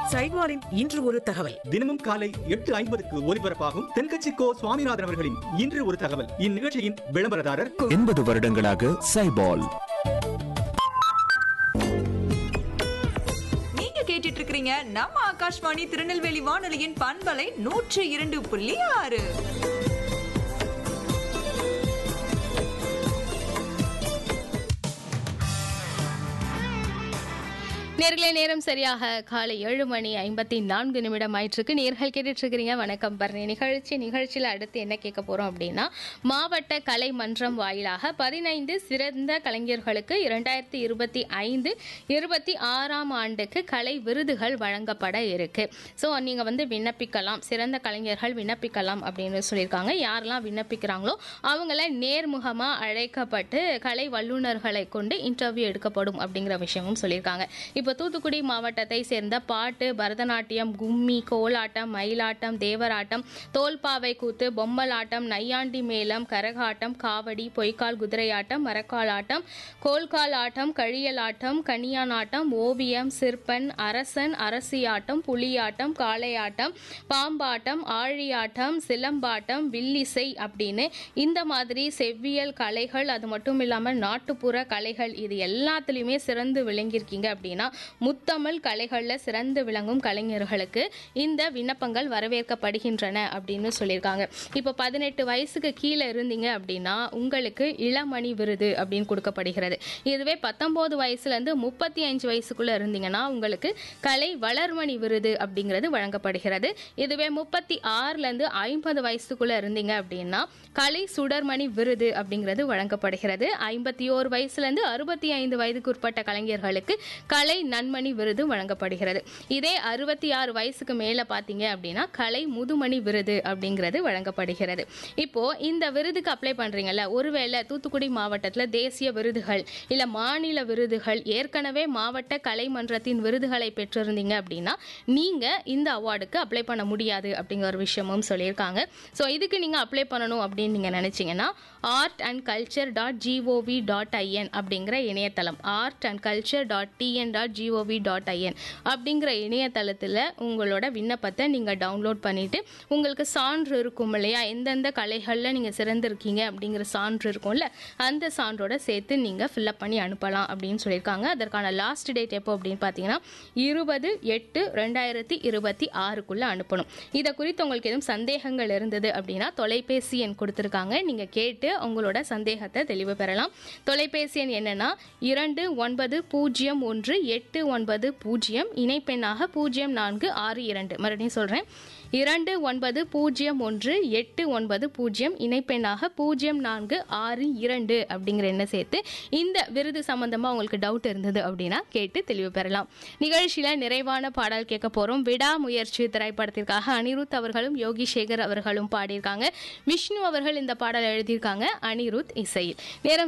சைவாரின் இன்று ஒரு தகவல் தினமும் காலை எட்டு ஐம்பதுக்கு ஒலிபரப்பாகும் தென்கட்சி கோ சுவாமிநாதன் அவர்களின் இன்று ஒரு தகவல் இந்நிகழ்ச்சியின் விளம்பரதாரர் எண்பது வருடங்களாக சைபால் நீங்க கேட்டுட்டு இருக்கிறீங்க நம்ம ஆகாஷ்வாணி திருநெல்வேலி வானொலியின் பண்பலை நூற்று இரண்டு புள்ளி ஆறு நேர்களே நேரம் சரியாக காலை ஏழு மணி ஐம்பத்தி நான்கு நிமிடம் ஆயிட்டிருக்கு நேர்கள் கேட்டுட்டு இருக்கிறீங்க வணக்கம் பரணி நிகழ்ச்சி நிகழ்ச்சியில் அடுத்து என்ன கேட்க போறோம் அப்படின்னா மாவட்ட கலை மன்றம் வாயிலாக பதினைந்து சிறந்த கலைஞர்களுக்கு இரண்டாயிரத்தி இருபத்தி ஐந்து இருபத்தி ஆறாம் ஆண்டுக்கு கலை விருதுகள் வழங்கப்பட இருக்கு ஸோ நீங்க வந்து விண்ணப்பிக்கலாம் சிறந்த கலைஞர்கள் விண்ணப்பிக்கலாம் அப்படின்னு சொல்லியிருக்காங்க யாரெல்லாம் விண்ணப்பிக்கிறாங்களோ அவங்கள நேர்முகமா அழைக்கப்பட்டு கலை வல்லுநர்களை கொண்டு இன்டர்வியூ எடுக்கப்படும் அப்படிங்கிற விஷயமும் சொல்லியிருக்காங்க இப்போ தூத்துக்குடி மாவட்டத்தை சேர்ந்த பாட்டு பரதநாட்டியம் கும்மி கோலாட்டம் மயிலாட்டம் தேவராட்டம் தோல்பாவை கூத்து பொம்மலாட்டம் நையாண்டி மேளம் கரகாட்டம் காவடி பொய்க்கால் குதிரையாட்டம் மரக்கால் ஆட்டம் கோல்கால் ஆட்டம் கழியலாட்டம் கனியானாட்டம் ஓவியம் சிற்பன் அரசன் அரசியாட்டம் புலியாட்டம் காளையாட்டம் பாம்பாட்டம் ஆழியாட்டம் சிலம்பாட்டம் வில்லிசை அப்படின்னு இந்த மாதிரி செவ்வியல் கலைகள் அது மட்டும் இல்லாமல் நாட்டுப்புற கலைகள் இது எல்லாத்துலேயுமே சிறந்து விளங்கியிருக்கீங்க அப்படின்னா முத்தமிழ் கலைகளில் சிறந்து விளங்கும் கலைஞர்களுக்கு இந்த விண்ணப்பங்கள் வரவேற்கப்படுகின்றன அப்படின்னு சொல்லியிருக்காங்க இப்போ பதினெட்டு வயசுக்கு கீழே இருந்தீங்க அப்படின்னா உங்களுக்கு இளமணி விருது அப்படின்னு கொடுக்கப்படுகிறது இதுவே பத்தொம்போது வயசுலேருந்து முப்பத்தி அஞ்சு வயசுக்குள்ளே இருந்தீங்கன்னா உங்களுக்கு கலை வளர்மணி விருது அப்படிங்கிறது வழங்கப்படுகிறது இதுவே முப்பத்தி ஆறுலேருந்து ஐம்பது வயசுக்குள்ளே இருந்தீங்க அப்படின்னா கலை சுடர்மணி விருது அப்படிங்கிறது வழங்கப்படுகிறது ஐம்பத்தி ஓரு வயசுலேருந்து அறுபத்தி ஐந்து வயதுக்கு உட்பட்ட கலைஞர்களுக்கு கலை நன்மணி விருது வழங்கப்படுகிறது இதே அறுபத்தி ஆறு வயசுக்கு மேலே பார்த்தீங்க அப்படின்னா கலை முதுமணி விருது அப்படிங்கிறது வழங்கப்படுகிறது இப்போ இந்த விருதுக்கு அப்ளை பண்ணுறீங்கல்ல ஒருவேளை தூத்துக்குடி மாவட்டத்தில் தேசிய விருதுகள் இல்லை மாநில விருதுகள் ஏற்கனவே மாவட்ட கலைமன்றத்தின் விருதுகளை பெற்றிருந்தீங்க அப்படின்னா நீங்கள் இந்த அவார்டுக்கு அப்ளை பண்ண முடியாது அப்படிங்கிற ஒரு விஷயமும் சொல்லியிருக்காங்க ஸோ இதுக்கு நீங்கள் அப்ளை பண்ணணும் அப்படின்னு நீங்கள் நினச்சிங்கன்னா art and culture dot GOV dot IN அப்படிங்கிற இணையதளம் art and culture dot TN dot GOV dot IN அப்படிங்கிற இணையதளத்தில் உங்களோட விண்ணப்பத்தை நீங்கள் டவுன்லோட் பண்ணிவிட்டு உங்களுக்கு சான்று இருக்கும் இல்லையா எந்தெந்த கலைகளில் நீங்கள் சிறந்திருக்கீங்க அப்படிங்கிற சான்று இருக்கும்ல அந்த சான்றோட சேர்த்து நீங்கள் ஃபில்அப் பண்ணி அனுப்பலாம் அப்படின்னு சொல்லியிருக்காங்க அதற்கான லாஸ்ட் டேட் எப்போ அப்படின்னு பார்த்தீங்கன்னா இருபது எட்டு ரெண்டாயிரத்தி இருபத்தி ஆறுக்குள்ளே அனுப்பணும் இதை குறித்து உங்களுக்கு எதுவும் சந்தேகங்கள் இருந்தது அப்படின்னா தொலைபேசி எண் கொடுத்துருக்காங்க நீங்கள் கேட்டு உங்களோட சந்தேகத்தை தெளிவு பெறலாம் தொலைபேசி எண் என்னன்னா இரண்டு ஒன்பது பூஜ்ஜியம் ஒன்று எட்டு ஒன்பது பூஜ்ஜியம் இணைப்பெண்ணாக பூஜ்ஜியம் நான்கு ஆறு இரண்டு மறுபடியும் சொல்கிறேன் இரண்டு ஒன்பது பூஜ்ஜியம் ஒன்று எட்டு ஒன்பது பூஜ்ஜியம் இணைப்பெண்ணாக பூஜ்ஜியம் நான்கு ஆறு இரண்டு அப்படிங்கிற எண்ணை சேர்த்து இந்த விருது சம்பந்தமாக உங்களுக்கு டவுட் இருந்தது அப்படின்னா கேட்டு தெளிவு பெறலாம் நிகழ்ச்சியில் நிறைவான பாடல் கேட்க போகிறோம் விடாமுயற்சி திரைப்படத்திற்காக அனிருத் அவர்களும் யோகி சேகர் அவர்களும் பாடியிருக்காங்க விஷ்ணு அவர்கள் இந்த பாடல் எழுதியிருக்காங்க அனிருத் இசையில் நேரம்